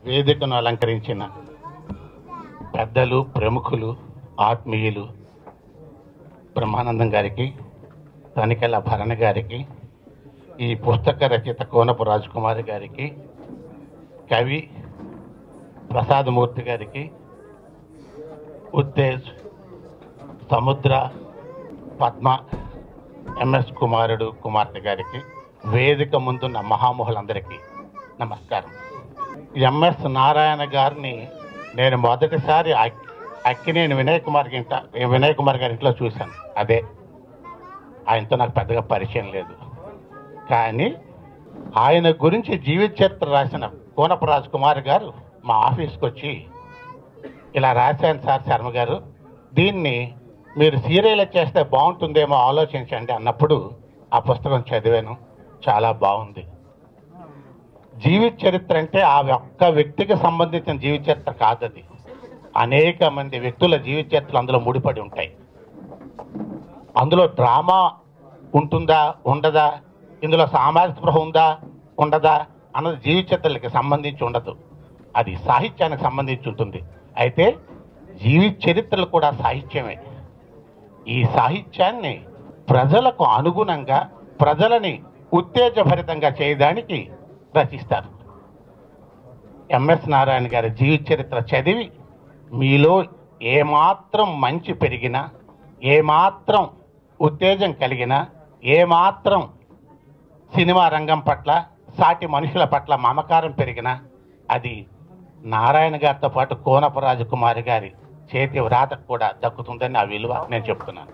వేదికను అలంకరించిన పెద్దలు ప్రముఖులు ఆత్మీయులు బ్రహ్మానందం గారికి తనికెళ్ళ భరణ గారికి ఈ పుస్తక రచయిత కోనపు రాజకుమారి గారికి కవి ప్రసాదమూర్తి గారికి ఉత్తేజ్ సముద్ర పద్మ ఎంఎస్ కుమారుడు కుమార్తె గారికి వేదిక ముందున్న మహామహులందరికీ నమస్కారం ఎంఎస్ నారాయణ గారిని నేను మొదటిసారి అక్- అక్కినేని వినయ్ కుమార్ ఇంట వినయ్ కుమార్ గారి ఇంట్లో చూశాను అదే ఆయనతో నాకు పెద్దగా పరిచయం లేదు కానీ ఆయన గురించి జీవిత చరిత్ర రాసిన కోనపు రాజ్ కుమార్ గారు మా ఆఫీస్కి వచ్చి ఇలా రాశాను సార్ శర్మ గారు దీన్ని మీరు సీరియల్ చేస్తే బాగుంటుందేమో ఆలోచించండి అన్నప్పుడు ఆ పుస్తకం చదివాను చాలా బాగుంది జీవిత చరిత్ర అంటే ఆ ఒక్క వ్యక్తికి సంబంధించిన జీవిత చరిత్ర కాదది అనేక మంది వ్యక్తుల జీవిత చరిత్రలు అందులో ముడిపడి ఉంటాయి అందులో డ్రామా ఉంటుందా ఉండదా ఇందులో సామాజిక స్పృహ ఉందా ఉండదా అన్నది జీవిత చరిత్రలకి సంబంధించి ఉండదు అది సాహిత్యానికి సంబంధించి ఉంటుంది అయితే జీవిత చరిత్రలు కూడా సాహిత్యమే ఈ సాహిత్యాన్ని ప్రజలకు అనుగుణంగా ప్రజలని ఉత్తేజభరితంగా చేయడానికి రచిస్తారు ఎంఎస్ నారాయణ గారి జీవిత చరిత్ర చదివి మీలో ఏమాత్రం మంచి పెరిగినా ఏమాత్రం ఉత్తేజం కలిగినా ఏమాత్రం సినిమా రంగం పట్ల సాటి మనుషుల పట్ల మమకారం పెరిగినా అది నారాయణ గారితో పాటు కోనప రాజకుమారి గారి చేతి వ్రాతకు కూడా దక్కుతుందని ఆ విలువ నేను చెప్తున్నాను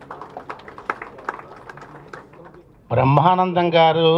బ్రహ్మానందం గారు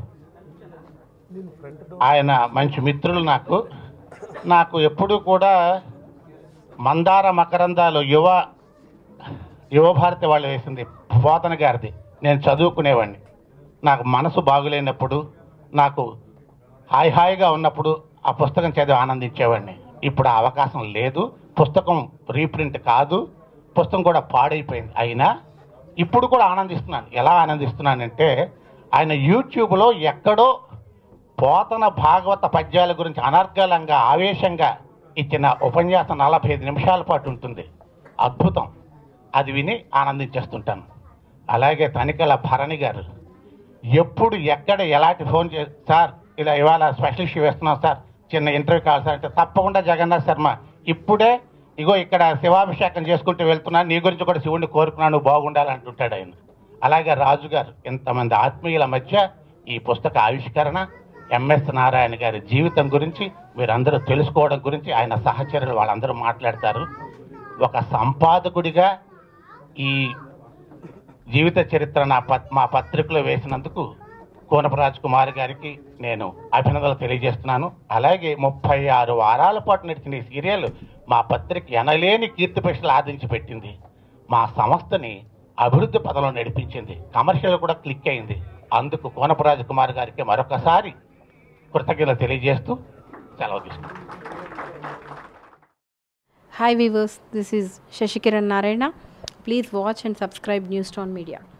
ఆయన మంచి మిత్రులు నాకు నాకు ఎప్పుడూ కూడా మందార మకరందాలు యువ యువ భారతి వాళ్ళు వేసింది పోతన గారిది నేను చదువుకునేవాడిని నాకు మనసు బాగులేనప్పుడు నాకు హాయి హాయిగా ఉన్నప్పుడు ఆ పుస్తకం చదివి ఆనందించేవాడిని ఇప్పుడు ఆ అవకాశం లేదు పుస్తకం రీప్రింట్ కాదు పుస్తకం కూడా పాడైపోయింది అయినా ఇప్పుడు కూడా ఆనందిస్తున్నాను ఎలా ఆనందిస్తున్నానంటే ఆయన యూట్యూబ్లో ఎక్కడో పోతన భాగవత పద్యాల గురించి అనర్గళంగా ఆవేశంగా ఇచ్చిన ఉపన్యాసం నలభై ఐదు నిమిషాల పాటు ఉంటుంది అద్భుతం అది విని ఆనందించేస్తుంటాను అలాగే తనికల భరణి గారు ఎప్పుడు ఎక్కడ ఎలాంటి ఫోన్ చే సార్ ఇలా ఇవాళ స్పెషల్ షో వేస్తున్నాం సార్ చిన్న ఇంటర్వ్యూ కావాలి సార్ అంటే తప్పకుండా జగన్నాథ్ శర్మ ఇప్పుడే ఇగో ఇక్కడ శివాభిషేకం చేసుకుంటూ వెళ్తున్నాను నీ గురించి కూడా శివుడిని కోరుకున్నాను బాగుండాలి అంటుంటాడు ఆయన అలాగే రాజు గారు ఇంతమంది ఆత్మీయుల మధ్య ఈ పుస్తక ఆవిష్కరణ ఎంఎస్ నారాయణ గారి జీవితం గురించి మీరందరూ తెలుసుకోవడం గురించి ఆయన సహచరులు వాళ్ళందరూ మాట్లాడతారు ఒక సంపాదకుడిగా ఈ జీవిత చరిత్ర నా పత్ మా పత్రికలో వేసినందుకు కోనపరాజ్ కుమార్ గారికి నేను అభినందనలు తెలియజేస్తున్నాను అలాగే ముప్పై ఆరు వారాల పాటు నడిచిన ఈ సీరియల్ మా పత్రిక ఎనలేని కీర్తి ప్రశ్నలు ఆదించి పెట్టింది మా సంస్థని అభివృద్ధి పదంలో నడిపించింది కమర్షియల్ కూడా క్లిక్ అయింది అందుకు కోనపరాజ్ కుమార్ గారికి మరొకసారి కృతజ్ఞతలు తెలియజేస్తూ సెలవు తీసుకుంటాను Hi viewers, this is Shashikiran Narayana. Please watch and subscribe Newstone Media.